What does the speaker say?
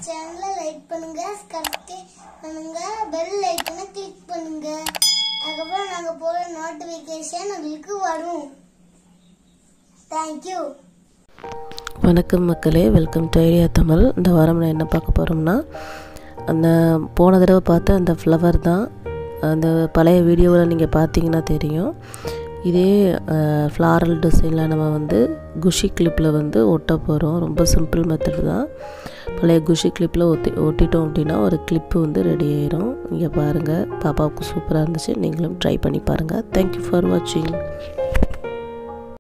சேனலை லைக் பண்ணுங்க சப்ஸ்கிரைப் பண்ணுங்க பெல் ஐக்கனை கிளிக் பண்ணுங்க அதுக்கப்புறம் நாங்க போற நோட்டிபிகேஷன் உங்களுக்கு வரும் தேங்க்யூ வணக்கம் மக்களே வெல்கம் டு ஐடியா தமிழ் இந்த வாரம் நான் என்ன பார்க்க போகிறோம்னா அந்த போன தடவை பார்த்த அந்த ஃப்ளவர் தான் அந்த பழைய வீடியோவில் நீங்கள் பார்த்தீங்கன்னா தெரியும் இதே ஃப்ளாரல் டிசைனில் நம்ம வந்து குஷி கிளிப்பில் வந்து ஒட்ட போகிறோம் ரொம்ப சிம்பிள் மெத்தட் தான் பழைய குஷி கிளிப்பில் ஒட்டி ஒட்டிட்டோம் அப்படின்னா ஒரு கிளிப்பு வந்து ரெடி ஆயிரும் இங்கே பாருங்கள் பாப்பாவுக்கு சூப்பராக இருந்துச்சு நீங்களும் ட்ரை பண்ணி பாருங்கள் தேங்க்யூ ஃபார் வாட்சிங்